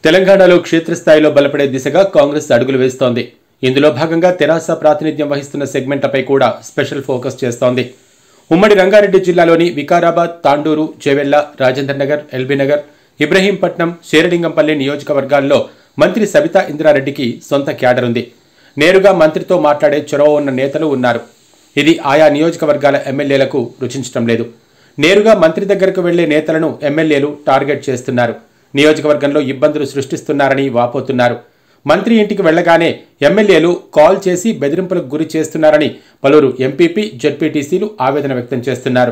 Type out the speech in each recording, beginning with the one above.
తెలంగాణలో క్షేత్రస్థాయిలో బలపడే దిశగా కాంగ్రెస్ అడుగులు వేస్తోంది ఇందులో భాగంగా తెరాస ప్రాతినిధ్యం వహిస్తున్న సెగ్మెంట్లపై కూడా స్పెషల్ ఫోకస్ చేస్తోంది ఉమ్మడి రంగారెడ్డి జిల్లాలోని వికారాబాద్ తాండూరు చేవెళ్ల రాజేందర్ నగర్ ఎల్బీనగర్ ఇబ్రహీంపట్నం శేరలింగంపల్లి నియోజకవర్గాల్లో మంత్రి సబితా ఇంద్రారెడ్డికి సొంత క్యాడర్ ఉంది నేరుగా మంత్రితో మాట్లాడే చొరవ ఉన్న నేతలు ఉన్నారు ఇది ఆయా నియోజకవర్గాల ఎమ్మెల్యేలకు రుచించడం లేదు నేరుగా మంత్రి దగ్గరకు వెళ్లే నేతలను ఎమ్మెల్యేలు టార్గెట్ చేస్తున్నారు నియోజకవర్గంలో ఇబ్బందులు సృష్టిస్తున్నారని వాపోతున్నారు మంత్రి ఇంటికి వెళ్లగానే ఎమ్మెల్యేలు కాల్ చేసి బెదిరింపులకు గురి చేస్తున్నారని పలువురు ఎంపీపీ జడ్పీటీసీలు ఆవేదన వ్యక్తం చేస్తున్నారు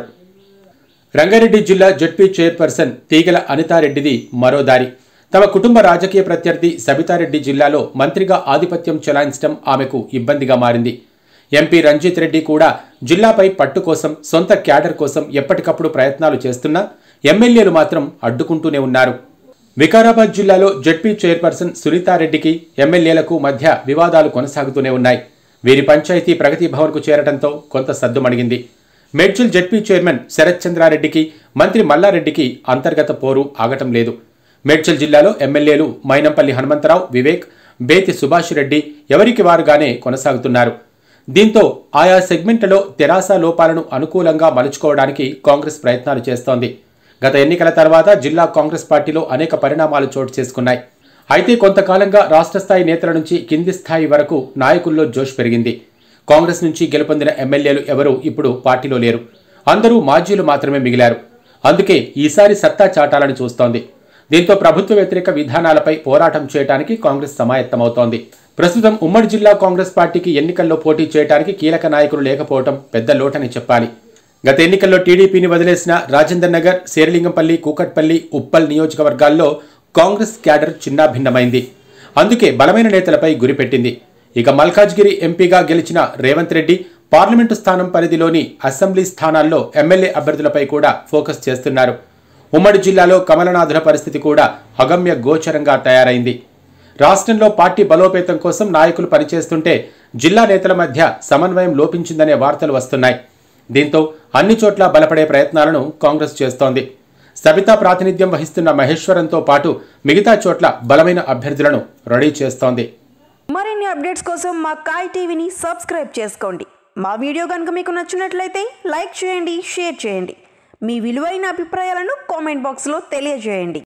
రంగారెడ్డి జిల్లా జడ్పీ చైర్పర్సన్ తీగల అనితారెడ్డిది మరో దారి తమ కుటుంబ రాజకీయ ప్రత్యర్థి సబితారెడ్డి జిల్లాలో మంత్రిగా ఆధిపత్యం చెలాయించడం ఆమెకు ఇబ్బందిగా మారింది ఎంపీ రంజిత్ రెడ్డి కూడా జిల్లాపై పట్టు కోసం సొంత క్యాడర్ కోసం ఎప్పటికప్పుడు ప్రయత్నాలు చేస్తున్నా ఎమ్మెల్యేలు మాత్రం అడ్డుకుంటూనే ఉన్నారు వికారాబాద్ జిల్లాలో జడ్పీ చైర్పర్సన్ సునీతారెడ్డికి ఎమ్మెల్యేలకు మధ్య వివాదాలు కొనసాగుతూనే ఉన్నాయి వీరి పంచాయతీ ప్రగతి భవన్కు చేరడంతో కొంత సద్దుమణిగింది మేడ్చల్ జడ్పీ చైర్మన్ శరత్ చంద్రారెడ్డికి మంత్రి మల్లారెడ్డికి అంతర్గత పోరు ఆగటం లేదు మేడ్చల్ జిల్లాలో ఎమ్మెల్యేలు మైనంపల్లి హనుమంతరావు వివేక్ బేతి సుభాష్ రెడ్డి ఎవరికి వారుగానే కొనసాగుతున్నారు దీంతో ఆయా సెగ్మెంట్లలో తెరాస లోపాలను అనుకూలంగా మలుచుకోవడానికి కాంగ్రెస్ ప్రయత్నాలు చేస్తోంది గత ఎన్నికల తర్వాత జిల్లా కాంగ్రెస్ పార్టీలో అనేక పరిణామాలు చోటు చేసుకున్నాయి అయితే కొంతకాలంగా రాష్ట్ర స్థాయి నేతల నుంచి కింది స్థాయి వరకు నాయకుల్లో జోష్ పెరిగింది కాంగ్రెస్ నుంచి గెలుపొందిన ఎమ్మెల్యేలు ఎవరూ ఇప్పుడు పార్టీలో లేరు అందరూ మాజీలు మాత్రమే మిగిలారు అందుకే ఈసారి సత్తా చాటాలని చూస్తోంది దీంతో ప్రభుత్వ వ్యతిరేక విధానాలపై పోరాటం చేయడానికి కాంగ్రెస్ సమాయత్తమవుతోంది ప్రస్తుతం ఉమ్మడి జిల్లా కాంగ్రెస్ పార్టీకి ఎన్నికల్లో పోటీ చేయడానికి కీలక నాయకులు లేకపోవడం పెద్ద లోటని చెప్పాలి గత ఎన్నికల్లో టీడీపీని వదిలేసిన రాజేందర్ నగర్ శేరలింగంపల్లి కూకట్పల్లి ఉప్పల్ నియోజకవర్గాల్లో కాంగ్రెస్ క్యాడర్ చిన్నాభిన్నమైంది అందుకే బలమైన నేతలపై గురిపెట్టింది ఇక మల్కాజ్గిరి ఎంపీగా గెలిచిన రేవంత్ రెడ్డి పార్లమెంటు స్థానం పరిధిలోని అసెంబ్లీ స్థానాల్లో ఎమ్మెల్యే అభ్యర్థులపై కూడా ఫోకస్ చేస్తున్నారు ఉమ్మడి జిల్లాలో కమలనాథుల పరిస్థితి కూడా అగమ్య గోచరంగా తయారైంది రాష్ట్రంలో పార్టీ బలోపేతం కోసం నాయకులు పనిచేస్తుంటే జిల్లా నేతల మధ్య సమన్వయం లోపించిందనే వార్తలు వస్తున్నాయి దీంతో అన్ని చోట్ల బలపడే ప్రయత్నాలను కాంగ్రెస్ చేస్తోంది సబితా ప్రాతినిధ్యం వహిస్తున్న మహేశ్వరంతో పాటు మిగతా చోట్ల బలమైన అభ్యర్థులను రెడీ చేస్తోంది మరిన్ని అప్డేట్స్ కోసం మా కాయ్ టీవీని సబ్స్క్రైబ్ చేసుకోండి మా వీడియో కనుక మీకు నచ్చినట్లయితే లైక్ చేయండి షేర్ చేయండి మీ విలువైన అభిప్రాయాలను కామెంట్ బాక్స్లో తెలియజేయండి